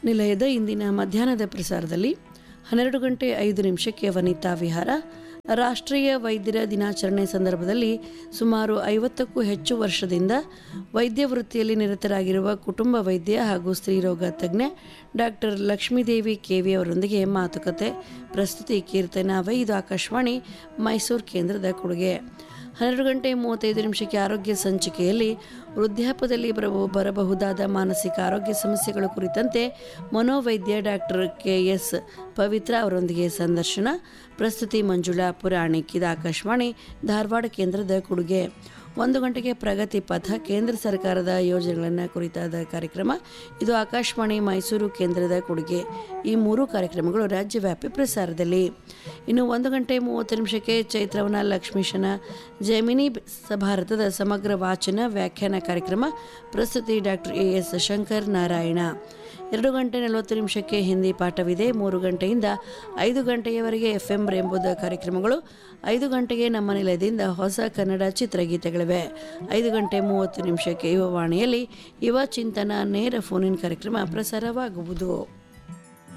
ನಿಲಯದ ಇಂದಿನ ಮಧ್ಯಾಹ್ನದ ಪ್ರಸಾರದಲ್ಲಿ ಹನ್ನೆರಡು ಗಂಟೆ ಐದು ನಿಮಿಷಕ್ಕೆ ವನಿತಾ ವಿಹಾರ ರಾಷ್ಟ್ರೀಯ ವೈದ್ಯರ ದಿನಾಚರಣೆ ಸಂದರ್ಭದಲ್ಲಿ ಸುಮಾರು ಐವತ್ತಕ್ಕೂ ಹೆಚ್ಚು ವರ್ಷದಿಂದ ವೈದ್ಯ ವೃತ್ತಿಯಲ್ಲಿ ನಿರತರಾಗಿರುವ ಕುಟುಂಬ ವೈದ್ಯ ಹಾಗೂ ಸ್ತ್ರೀರೋಗ ತಜ್ಞೆ ಡಾಕ್ಟರ್ ಲಕ್ಷ್ಮೀದೇವಿ ಕೆವಿ ಅವರೊಂದಿಗೆ ಮಾತುಕತೆ ಪ್ರಸ್ತುತಿ ಕೀರ್ತನ ವೈ ಇದು ಆಕಾಶವಾಣಿ ಮೈಸೂರು ಕೇಂದ್ರದ ಕೊಡುಗೆ ಹನ್ನೆರಡು ಗಂಟೆ ಮೂವತ್ತೈದು ನಿಮಿಷಕ್ಕೆ ಆರೋಗ್ಯ ಸಂಚಿಕೆಯಲ್ಲಿ ವೃದ್ಧಾಪ್ಯದಲ್ಲಿ ಬರಬಹು ಬರಬಹುದಾದ ಮಾನಸಿಕ ಆರೋಗ್ಯ ಸಮಸ್ಯೆಗಳ ಕುರಿತಂತೆ ಮನೋವೈದ್ಯ ಡಾಕ್ಟರ್ ಕೆ ಎಸ್ ಪವಿತ್ರ ಅವರೊಂದಿಗೆ ಸಂದರ್ಶನ ಪ್ರಸ್ತುತಿ ಮಂಜುಳಾ ಪುರಾಣಿಕ್ ಇದು ಆಕಾಶವಾಣಿ ಧಾರವಾಡ ಕೇಂದ್ರದ ಕೊಡುಗೆ ಒಂದು ಗಂಟೆಗೆ ಪ್ರಗತಿ ಪಥ ಕೇಂದ್ರ ಸರ್ಕಾರದ ಯೋಜನೆಗಳನ್ನು ಕುರಿತಾದ ಕಾರ್ಯಕ್ರಮ ಇದು ಆಕಾಶವಾಣಿ ಮೈಸೂರು ಕೇಂದ್ರದ ಕೊಡುಗೆ ಈ ಮೂರು ಕಾರ್ಯಕ್ರಮಗಳು ರಾಜ್ಯವ್ಯಾಪಿ ಪ್ರಸಾರದಲ್ಲಿ ಇನ್ನು ಒಂದು ಗಂಟೆ ಮೂವತ್ತು ನಿಮಿಷಕ್ಕೆ ಚೈತ್ರವನ ಲಕ್ಷ್ಮೀಶನ ಜೈಮಿನಿ ಭಾರತದ ಸಮಗ್ರ ವಾಚನ ವ್ಯಾಖ್ಯಾನ ಕಾರ್ಯಕ್ರಮ ಪ್ರಸ್ತುತಿ doctor A S Shankar Narayana ಎರಡು ಗಂಟೆ ನಲವತ್ತು ನಿಮಿಷಕ್ಕೆ ಹಿಂದಿ ಪಾಠವಿದೆ ಮೂರು ಗಂಟೆಯಿಂದ ಐದು ಗಂಟೆಯವರೆಗೆ ಎಫ್ ಎಂ ಎಂಬುದ ಕಾರ್ಯಕ್ರಮಗಳು ಐದು ಗಂಟೆಗೆ ನಮ್ಮ ನಿಲಯದಿಂದ ಹೊಸ ಕನ್ನಡ ಚಿತ್ರಗೀತೆಗಳಿವೆ ಐದು ಗಂಟೆ ಮೂವತ್ತು ನಿಮಿಷಕ್ಕೆ ಯುವವಾಣಿಯಲ್ಲಿ ಯುವ ಚಿಂತನ ನೇರ ಫೋನಿನ್ ಕಾರ್ಯಕ್ರಮ ಪ್ರಸಾರವಾಗುವುದು